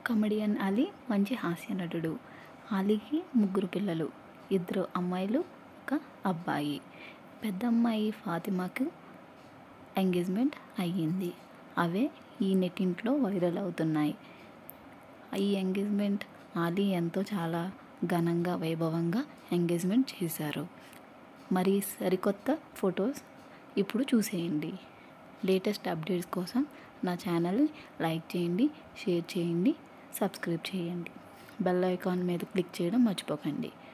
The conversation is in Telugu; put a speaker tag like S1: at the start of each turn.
S1: కమెడియన్ అలీ మంచి హాస్య నటుడు అలీకి ముగ్గురు పిల్లలు ఇద్దరు అమ్మాయిలు ఒక అబ్బాయి పెద్ద అమ్మాయి ఫాతిమాకు ఎంగేజ్మెంట్ అయ్యింది అవే ఈ నెట్టింట్లో వైరల్ అవుతున్నాయి ఈ ఎంగేజ్మెంట్ ఆలీ ఎంతో చాలా ఘనంగా వైభవంగా ఎంగేజ్మెంట్ చేశారు మరి సరికొత్త ఫొటోస్ ఇప్పుడు చూసేయండి లేటెస్ట్ అప్డేట్స్ కోసం నా ఛానల్ని లైక్ చేయండి షేర్ చేయండి సబ్స్క్రైబ్ చేయండి బెల్ ఐకాన్ మీద క్లిక్ చేయడం మర్చిపోకండి